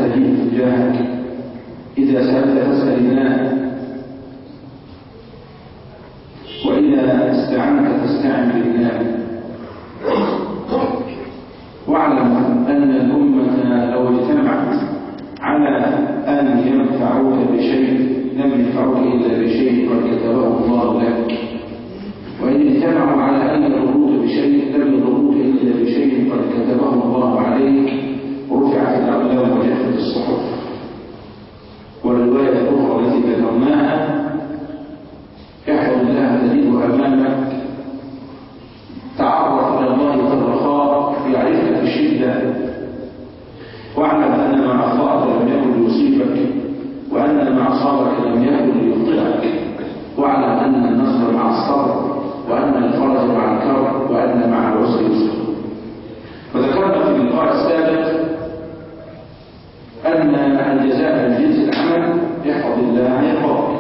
تهيب تجاهك إذا سألت فاسأل الله وإذا استعنت فاستعن بالله واعلم أن الأمة لو اجتمعت على أن ينفعوك بشيء لم ينفعوك إلا بشيء قد كتبه الله لك وإن اجتمعوا على أن يضروك بشيء لم يضروك إلا بشيء قد كتبه الله عليك رفعت الأقلام وجفت الصحف والرواية الأخرى التي ذكرناها احفظ الله تجده أمامك تعرف إلى الله في الرخاء يعرفك في الشدة واعلم أن ما أخطأك لم يكن ليصيبك وأن ما أصابك لم يكن ليخطئك واعلم أن النصر مع الصبر وأن الفرج مع الكرب وأن مع العسر يسر وذكرنا في اللقاء السابق أن الجزاء من جنس العمل احفظ الله يحفظك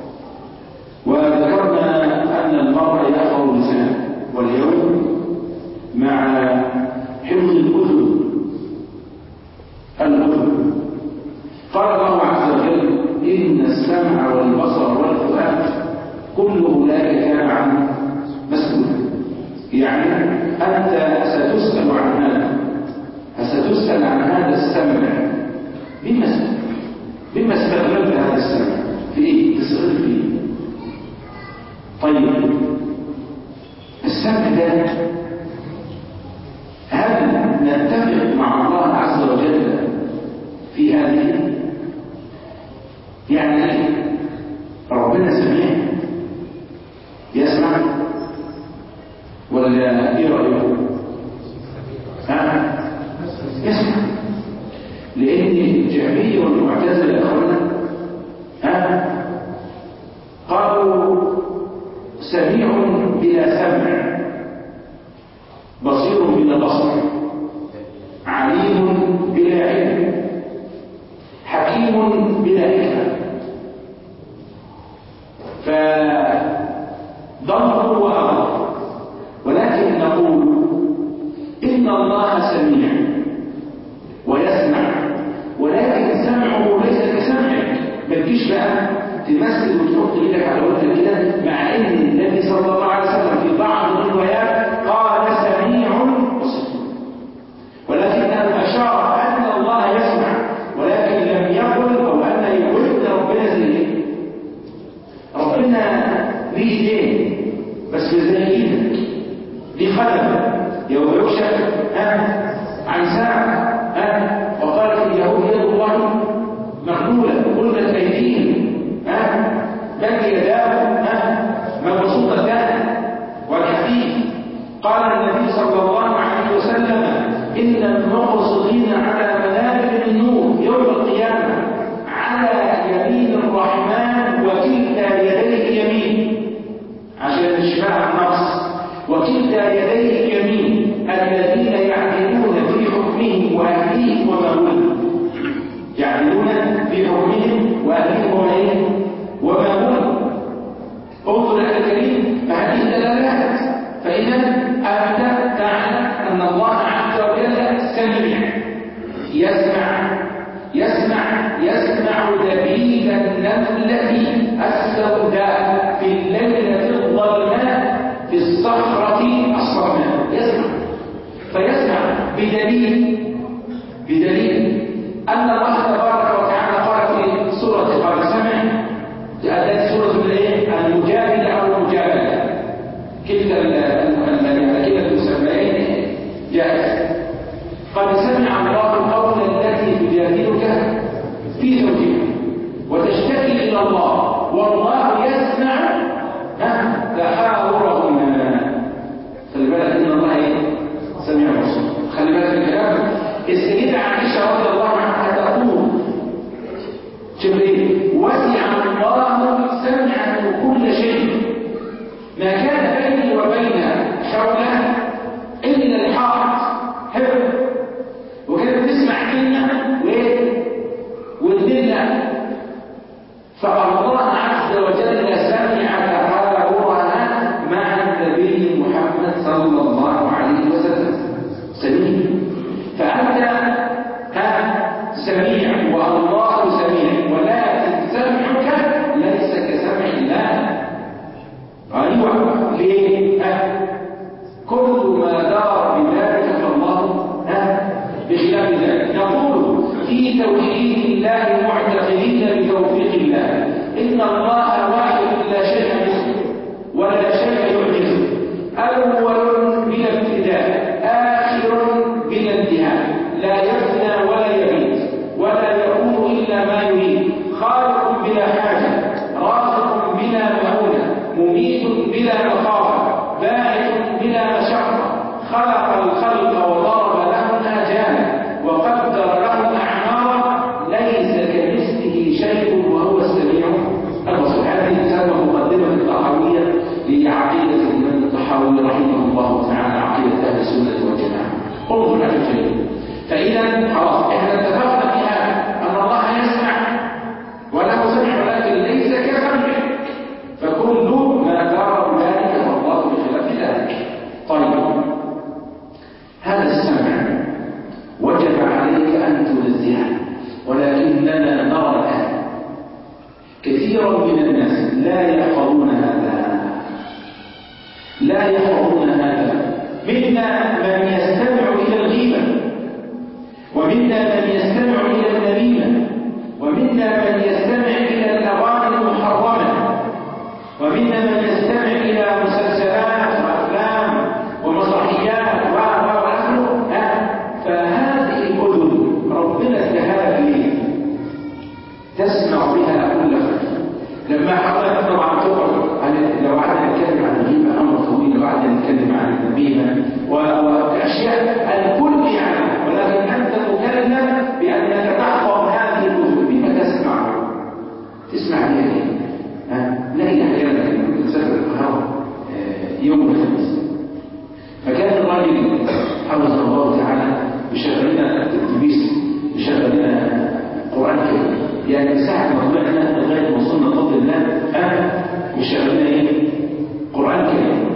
وذكرنا أن المرء يحفظ لسانه واليوم مع حفظ الأذن الأذن قال الله عز وجل إن السمع والبصر والفؤاد كل أولئك كان عنه مسؤولا يعني أنت ستسأل عن هذا ستسأل عن هذا السمع بما بما استغللت هذا السمع في ايه؟ تصرف فيه طيب السمع ده هل نتفق مع الله عز وجل في هذه يعني ايه ربنا سميع يسمع ولا ايه رايكم ها يسمع لان الجهميه والمعتزله يا اخوانا ها قالوا سميع بلا سمع بصير بلا بصر عليم بلا علم حكيم بلا حكمه فضمر وأمر ولكن نقول إن الله سميع ويسمع ولكن سمعه ليس كسمعك ما تجيش بقى تمثل وتحط ايدك على وجهك كده مع ان النبي صلى الله عليه وسلم في بعض الروايات قال سميع بصير ولكنه اشار ان الله يسمع ولكن لم يقل او ان يقول ان ربنا زي ايه؟ ربنا ليه ايدين بس مش زي ايدك ليه قدم يوم يكشف ها عن ساعه ها وقالت اليهود يد الله مغلوله غلت ايديهم ها بل يداه ها مبسوطتان والحديث قال النبي صلى الله عليه وسلم ان المقصدين على منابر النور يوم القيامه على يمين الرحمن وكلتا يديه يمين عشان اشباع النص وكلتا يديه يمين الذين يعدلون في حكمهم واهليهم ومولهم يعدلون في حكمهم واهليهم ومولهم ومولهم انظر يا الكريم فهذه دلالات فاذا انت تعلم ان الله عز وجل سميع يسمع يسمع يسمع دبيب النملة السوداء في الليلة الظلماء في الصخرة الصرماء يسمع فيسمع بدليل بدليل أن الله تبارك وتعالى قال في سورة قال سمع التي سورة الايه؟ المجادلة أو المجادلة كلتا كلتا المسميين جاءت قد سمع الله قول التي تجادلك في زوجها وتشتكي إلى الله والله يسمع تحاورهما خلي بالك إن الله إيه؟ سميع بصير خلي بالك الكلام السيدة عائشة رضي الله عنها تقول جبريل وسع الله سمعه كل شيء ما كان بيني وبين حوله إلا الحائط حفظ وكانت تسمع كلمة وايه والدنيا فالله عز وجل سمع تحاورها مع النبي محمد صلى الله عليه وسلم سميع فأنت ها سميع والله سميع ولكن سمعك ليس كسمع الله ايوه ليه ها كل ما دار بذلك فالله ها بخلاف ذلك يقول في توحيد الله معتقدين بتوفيق الله ان الله واحد لا شيء مثله ولا شيء يعجزه اول بلا ابتداء اخر بلا انتهاء لا يفنى ولا يبيت ولا يكون الا ما يريد خالق بلا حاجه رازق بلا مؤونه مميت بلا مخافه باعث بلا مشقه خلق الخلق وضرب لهم اجالا وقدر لهم اعمارا ليس كمثله شيء وهو السميع البصير هذه تسمى مقدمه الطحاويه لعقيده الامام الطحاوي رحمه الله تعالى عقيده اهل السنه والجماعه انظر هذا الكلام فاذا خلاص احنا اتفقنا في هذا ان الله يسمع وله سمع ولكن ليس كسمعك فكل ما دار ذلك فالله بخلاف ذلك طيب هذا السمع وجب عليك ان تنزهه ولكننا نرى الان كثيرا من الناس لا يحفظون هذا لا يحفظون هذا منا من يستمع الى الغيبه ومنا من يستمع الى النميمه ومنا من يستمع الى الاغاني المحرمه ومنا من يستمع الى مسلسلات وافلام ومسرحيات و و ونحن فهذه الاذن ربنا اداها ليه تسمع بها كل خير لما حضرتك طبعا تقعد لو قعدنا نتكلم عن الغيبه امر طويل لو قعدنا نتكلم عن النميمه واشياء الكل يعلم ولكن انت مكلف بانك تحفظ هذه الاذن بما تسمع تسمع بها ليه؟ نلاقي احيانا كنت مسافر القاهره يوم الخميس فكان الراجل حفظه الله تعالى بيشغل لنا التلفزيون بيشغل لنا قران كريم يعني من ساعه ما طلعنا لغايه ما وصلنا بفضل الله انا بيشغل لنا ايه؟ قران كريم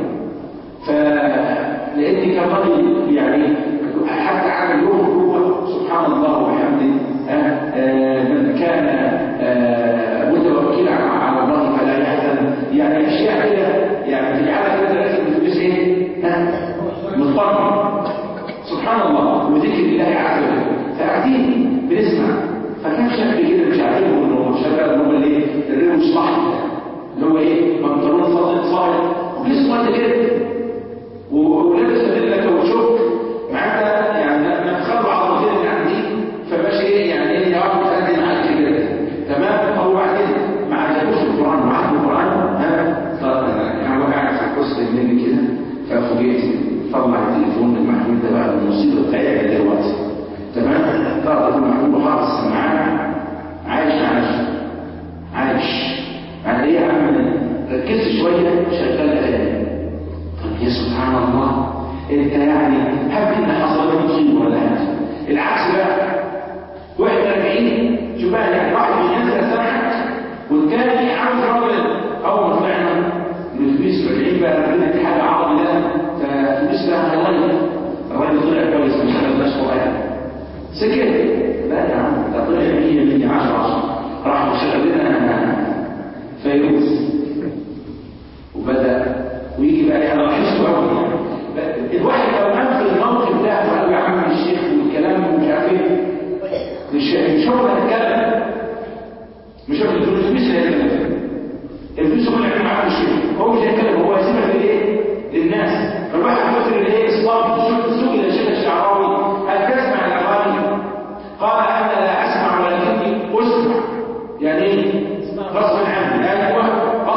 فلاني كان راجل يعني حتى عامل يوم هو سبحان الله وبحمده من كان متوكلا على الله فلا يحزن يعني اشياء كده يعني تجعلك كده لازم تلبس ايه؟ مطمئن سبحان الله وذكر الله عز وجل فقاعدين بنسمع فكان شكل كده مش عارفين انه شباب اللي هو الايه؟ الروش صح اللي هو ايه؟ بنطلون فاضل صاير وجسمه قد كده ولابس فانيلا كاوتشوك معناتها يعني لما تخلوا عضلتين اللي عندي فماشي ايه يعني ايه يا رب تأذن على كده تمام هو بعدين ما عجبوش القران وعجبه القران ها صار يعني هو قاعد في الكرسي مني كده ففوجئت طلع التليفون المحمول ده بقى المصيبه بتاعتها دلوقتي تمام طلع المحمول وحاطط السماعات عايش عايش عايش يعني ايه يا عم ركزت شويه شغال اغاني طب يا سبحان الله انت يعني هب ان حصل لك مصيبه ولا حاجه العكس بقى واحد راجعين شوف بقى يعني واحد بينزل سمعك والتاني عاوز راجل اول ما طلعنا الاتوبيس راجعين بقى ربنا حاجه عربي ده فالاتوبيس بقى هيغير الراجل طلع كويس مش شغلناش قران سكت لا يا عم ده طلع 100 100 10 10 راح مشغل لنا فيروز وبدا ويجي بقى يعني لاحظته قوي الواحد لو قام في الموقف ده وقال يا عم الشيخ والكلام ومش عارف ايه مش مش هو اللي هيتكلم مش هو الفلوس اللي هيتكلم الفلوس هو اللي هيعمل معاه الشيخ هو مش هيتكلم هو هيسيبها لايه؟ للناس فالواحد فكر ان ايه اصلاح شفت سئل الشيخ الشعراوي هل تسمع الاغاني؟ قال انا لا اسمع ولكني اسمع يعني ايه؟ غصب عني ايوه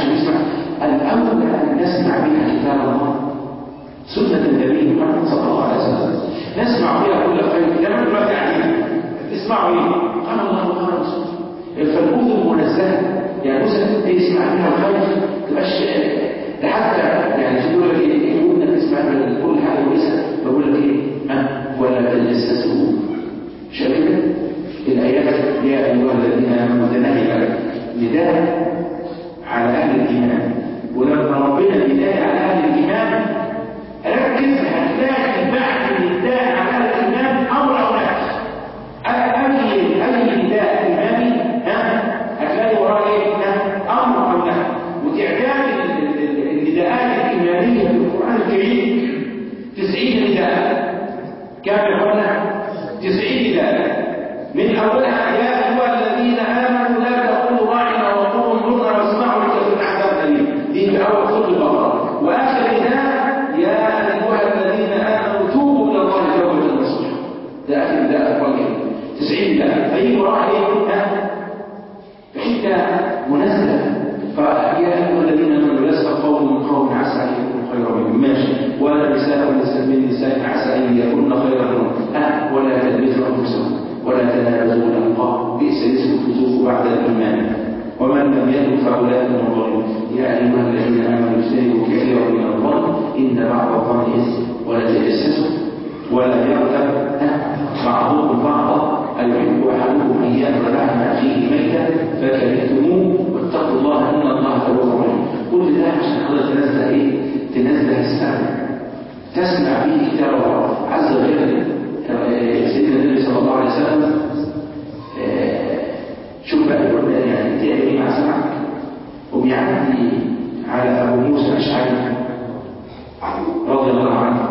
عشان نسمع الأولى أن نسمع بها كتاب الله سنة النبي محمد صلى الله عليه وسلم نسمع بها كل خير لما دلوقتي قاعدين تسمعوا ايه؟ قال الله وقال رسوله فالأذن المنزهة يعني مثلا تسمع بها الخير تبقاش ده حتى يعني تقول لك ايه يقول انك تسمع كل حاجه كويسه بقول لك ايه ها ولا تجسسوا شايف الايات يا ايها الذين امنوا تنهي نداء على اهل الايمان ولما ربنا نداء على اهل الايمان ركز هتلاقي بعد النداء على اهل الايمان امر او نهي اي اي نداء ايماني ها هتلاقي وراه ايه امر او نهي وتعداد النداءات الايمانيه في القران الكريم 90 نداء كم يا اخوانا 90 نداء من اولها يا ايها الذين امنوا لا تقولوا راعنا وقولوا انظرنا واسمعوا لكم عذاب اليم دي في اول سوره البقره واخر نداء يا ايها الذين امنوا توبوا الى الله توبه نصوحا ده اخر نداء في القران 90 نداء فيجي وراها ايه حته مناسبه فيا ايها الذين امنوا يسخر قوم من قوم عسى ان يكونوا خيرا منهم ماشي ولا نساء من نساء عسى ان يكون خيرا منهم أه ولا تلبسوا انفسهم ولا تنابزوا الالقاب بئس الاسم الفسوق بعد الايمان ومن لم يكن فاولئك هم الظالمون يا ايها الذين امنوا اجتنبوا كثيرا من الظن ان بعض الظن اثم ولا تجسسوا ولا يغتب بعضكم بعضا أيحب أحدكم أن يأكل لحم أخيه ميتا فكرهتموه واتقوا الله إن الله تواب رحيم كل ده عشان حضرتك تنزل إيه؟ تنزل السمع تسمع به كتاب الله عز وجل سيدنا النبي صلى الله عليه وسلم شوف بقى يقول يعني تعمل ايه مع سمعك وبيعدي على ابو موسى الاشعري رضي الله عنه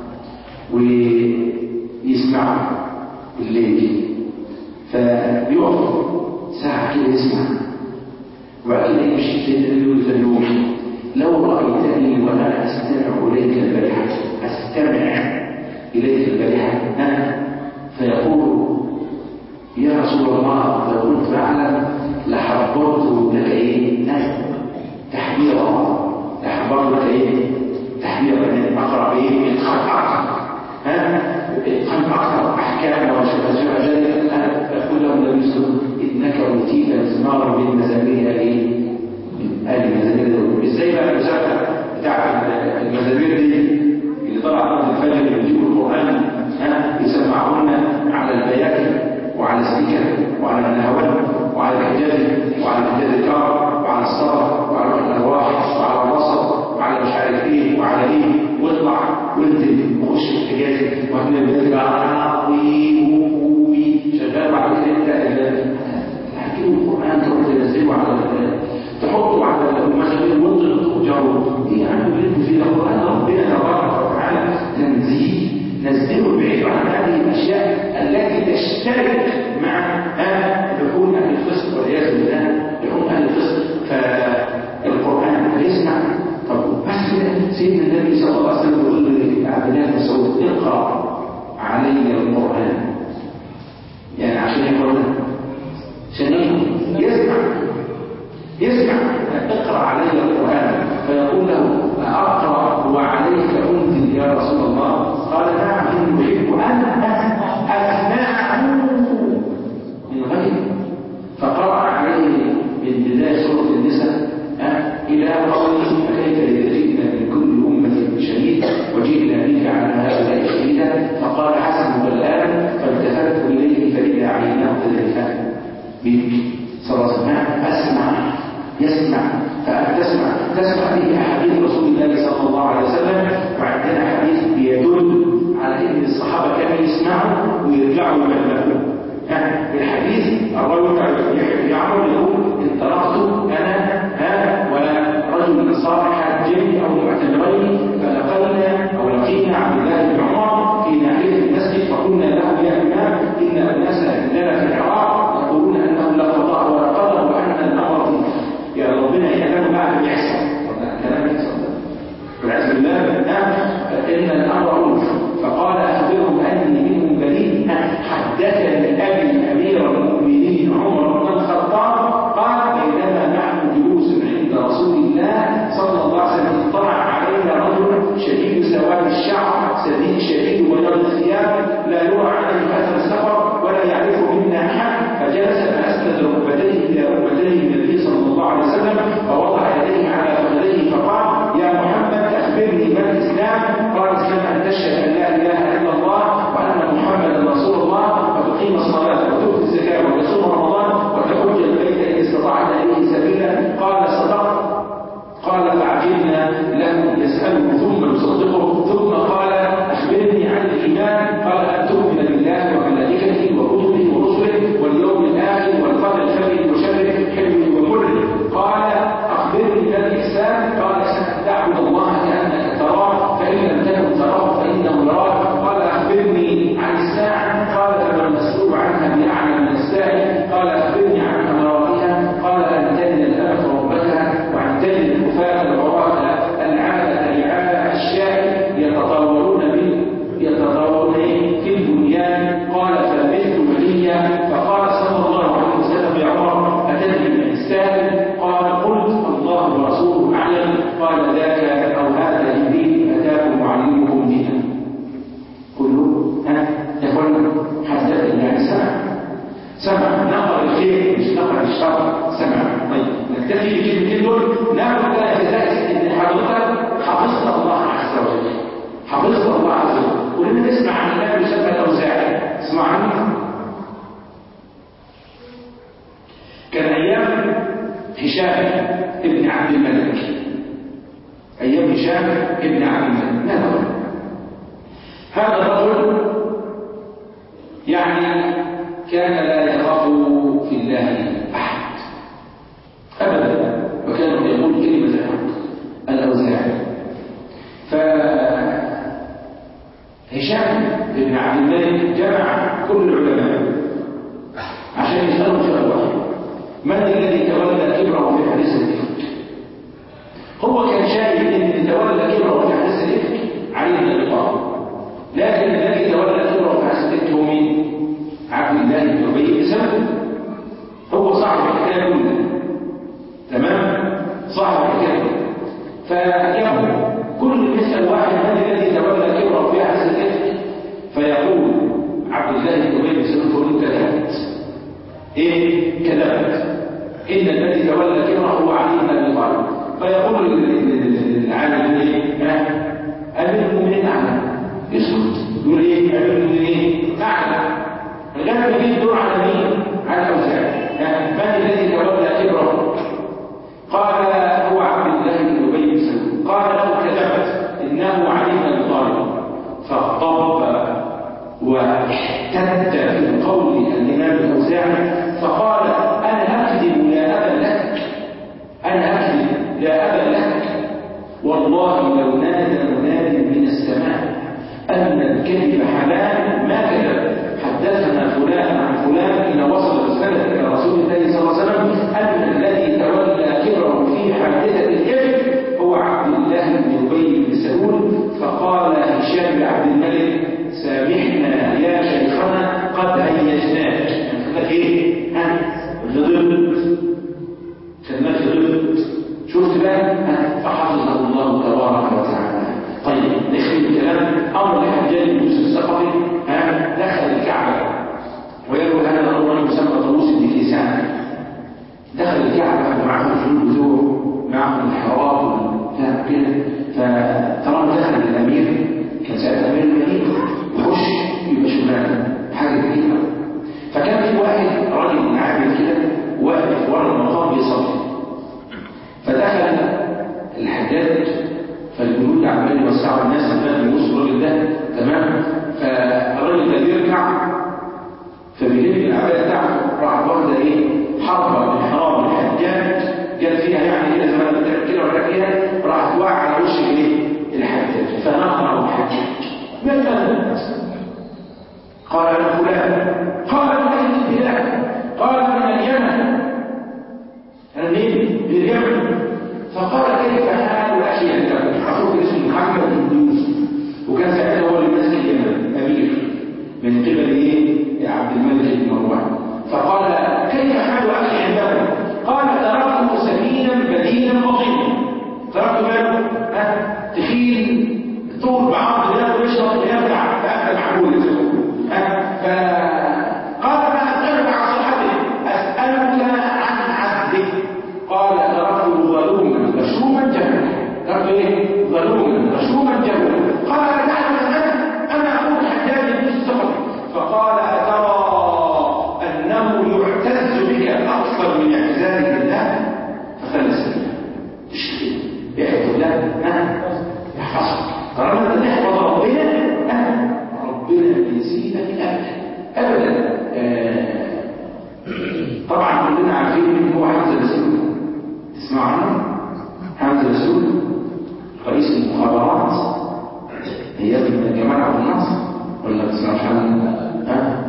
ويسمعه بالليل فبيقف ساعة كده يسمع وبعد كده يمشي سيدنا النبي يقول اليوم لو رأيتني وأنا أستمع إليك البارحة أستمع إليك البارحة فيقول يا رسول الله لو كنت أعلم لحبرت لك إيه تحبيرا لحبرت لك إيه تحبيرا يعني أقرأ إيه إتقان أكثر ها إتقان أكثر أحكام وشفاء ذلك أنا أقول له النبي صلى الله عليه وسلم إنك أوتيت مزمارا من مزامير إيه آل المزامير دول إزاي بقى المسافة بتاع المزامير دي اللي طلع بعد الفجر اللي بيجيبوا القرآن ها يسمعونا على البياكل وعلى السكر وعلى النهوان وعلى الحجاج وعلى التذكار وعلى الصبر وعلى الأرواح وعلى البصر وعلى مش عارف ايه وعلى ايه واطلع وانزل وخش في الحجاز وهنا بتبقى وي شغال بعد كده انت تحكيم القرآن تروح تنزله على تحطه على المخابئ وانطق وجره ايه يا عم اللي انت فيه ده القرآن ربنا تبارك وتعالى تنزيه نزله بعيد عن هذه الاشياء التي تشترك مع لحوم اهل الفسق والعياذ بالله لحوم اهل الفسق فالقران هيسمع طب بس سيدنا النبي صلى الله عليه وسلم يقول لعبد الله بن مسعود اقرا علي القران يعني عشان يقرا عشان يسمع يسمع اقرا علي القران فيقول له اقرا وعليك انزل يا رسول الله قال نعم اني احب ان اسمعه من غيري فقرا عليه من بدايه سوره النساء الى قوله فكيف اذا جئنا من كل امه بشهيد وجئنا بك على هؤلاء شهيدا فقال حسبك الان فالتفت اليه فاذا عيناه تذرفان بك صلى الله عليه وسلم اسمع يسمع فتسمع تسمع به احاديث رسول الله صلى الله عليه وسلم وعندنا حديث بيدل على ان الصحابه كانوا يسمعوا ويرجعوا يبلغوا الحديث الرجل يعمل يقول انطلقت انا ها ورجل صالح حاجين او معتمرين فلقينا او لقينا عبد الله بن عمر في ناحيه المسجد فقلنا له يا امام ان اناسا عندنا في العراق يقولون انه لا قضاء ولا قدر وان الامر يا ربنا يعلم بعد يحصل كلام يحصل والعياذ بالله ان الامر انف فقال اخبرهم اني منهم بريء حدثني ابي امير المؤمنين شرط سمع طيب نكتفي بالكلمتين دول ناخد بقى جزاء ان حضرتك حفظت الله عز وجل حفظت الله عز وجل ولما تسمع عن الله يسمى الاوزاعي اسمع عنه كان ايام هشام ابن عبد الملك ايام هشام ابن عبد الملك ماذا هذا الرجل يعني كان لا يخاف في الله احد ابدا وكان يقول كلمه الحق الاوزاعي ف هشام بن عبد الملك جمع كل العلماء عشان يسالوا سؤال واحد من الذي تولى كبره في حديث الافك هو كان شايف ان تولى كبره في حديث الافك علي بن ابي طالب لكن الذي تولى كبره في حديث الافك هو مين عبد الله بن ابي بن سلول هو صاحب الحكايه كلها تمام صاحب الحكايه فجابوا كل يسال واحد من الذي تولى كبره في حديث الافك فيقول عبد الله بن ابي بن سلول فقل كذبت ايه كذبت ان الذي تولى كبره هو علي بن ابي طالب فيقول العالم ايه امير المؤمنين اعلم يسكت يقول ايه امير المؤمنين اعلم الغالب يجي الدور على مين على الاوزاعي من الذي تولى كبره قال هو عبد الله بن ابي بن سلول قال له كذبت انه علي بن ابي طالب فاغضب واحتد في قول الامام الاوزاعي فقال انا اكذب لا ابا لك انا اكذب لا ابا لك والله لو نادى مناد من السماء ان الكذب حلال ما كذب حدثنا فلان عن فلان ان وصل السند الى رسول الله صلى الله عليه وسلم ان الذي تولى كبره في حادثه الكذب هو عبد الله بن ابي بن سلول فقال هشام بن عبد الملك سامحنا يا شيخنا قد هيجناك خدك ايه؟ ها غضبت خدناك غضبت شفت بقى؟ فحفظه الله تبارك وتعالى طيب نختم الكلام امر الحجاج بن يوسف الثقفي ها دخل الكعبه ويروي هذا الامر يسمى طاووس بن كيسان دخل الكعبه ومعه الجنود بتوعه معه الحراب وبتاع كده فطالما دخل الامير كان ساعتها امير المدينه يخش يبقى شغلانه حاجه كبيره فكان في واحد راجل عامل كده واقف ورا المقام بيصلي فدخل الحجاج فالجنود عمال يوسعوا الناس عمال يبصوا الراجل ده تمام فالراجل ده بيرجع فبيلم العبايه بتاعته راح واخده ايه حربه من حرام الحجاج جت فيها يعني كده زي ما انت بتعمل كده ولا فيها راح توقع على وش الايه الحجاج فنقرع الحجاج من انت قال انا فلان قال من اين البلاد قال من اليمن انا منين من اليمن فقال كيف حال اخي انت اخوك اسمه محمد بن يوسف وكان ساعتها هو اللي ماسك اليمن امير من قبل ايه عبد الملك بن مروان فقال كيف حال اخي عنده قال تركته سمينا بدينا بطينا تركته ماله ها تخين طول بعرض ده ويشرب ويرجع فأنت معقول ها فقال ما أسألك عن صحته أسألك عن عبده قال تركته ظلوما مشروما جهلا تركته ايه ظلوما مشروما جهلا قال تعلم انا انا اخوك حجاج بن السفر فقال اترى انه يعتز بك اكثر من اعتزازه بالله فخلى سبيله تشتري يحفظ الله ها يحفظك طالما انت تحفظ ربنا ها ربنا يزيدك ابدا ابدا آه طبعا كلنا عارفين مين هو حمزه رسول تسمع عنه حمزه رسول رئيس المخابرات ايام جمال عبد الناصر ولا ما تسمعش عنه ها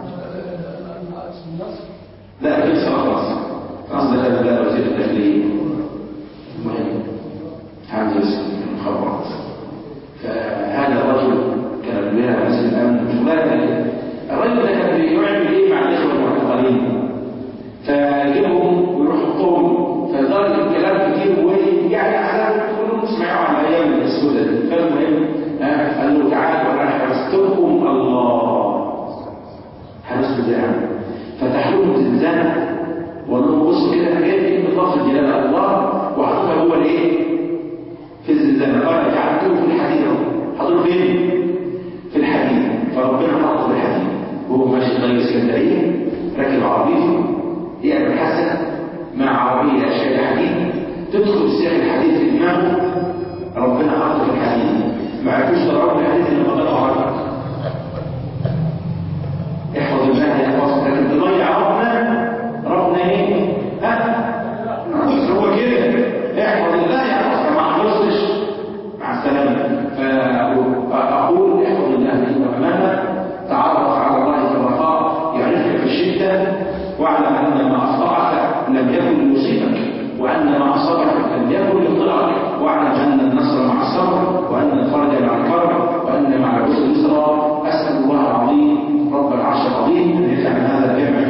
لا ليس خلاص قصد هذا لا وزير الداخليه المهم حمزه رسول المخابرات فهذا الرجل كان بها رئيس الامن شغلانه الرجل ده كان بيعمل ايه مع الاخوه المعتقلين فيجيبهم ويروح يحطهم فلدرجه الكلام كتير ويعني عذاب كلهم تسمعوا عن الايام السوداء دي فالمهم قال له تعالوا انا حرستكم الله حرستوا ازاي فتح لهم زنزانه وقال لهم يعمل حسن مع عربية شايلة حديد تدخل سياق الحديد في دماغه ربنا حطه في الحديد ما عرفوش ضربوا الحديد اللي قطعه عنك احفظ الله يحفظك لكن تضيع ربنا ربنا ايه؟ ها؟ هو كده احفظ الله يحفظك ما حفظتش مع السلامة فأقول احفظ الله في أمامك تعرف على الله في الرخاء يعرفك في الشدة واعلم أن ما أخطأك لم يكن ليصيبك وأن ما أصابك لم يكن ليطلعك واعلم أن النصر مع الصبر وأن الفرج مع الكرب وأن مع العسر يسرا أسأل الله العظيم رب العرش العظيم أن يجعل هذا الجمع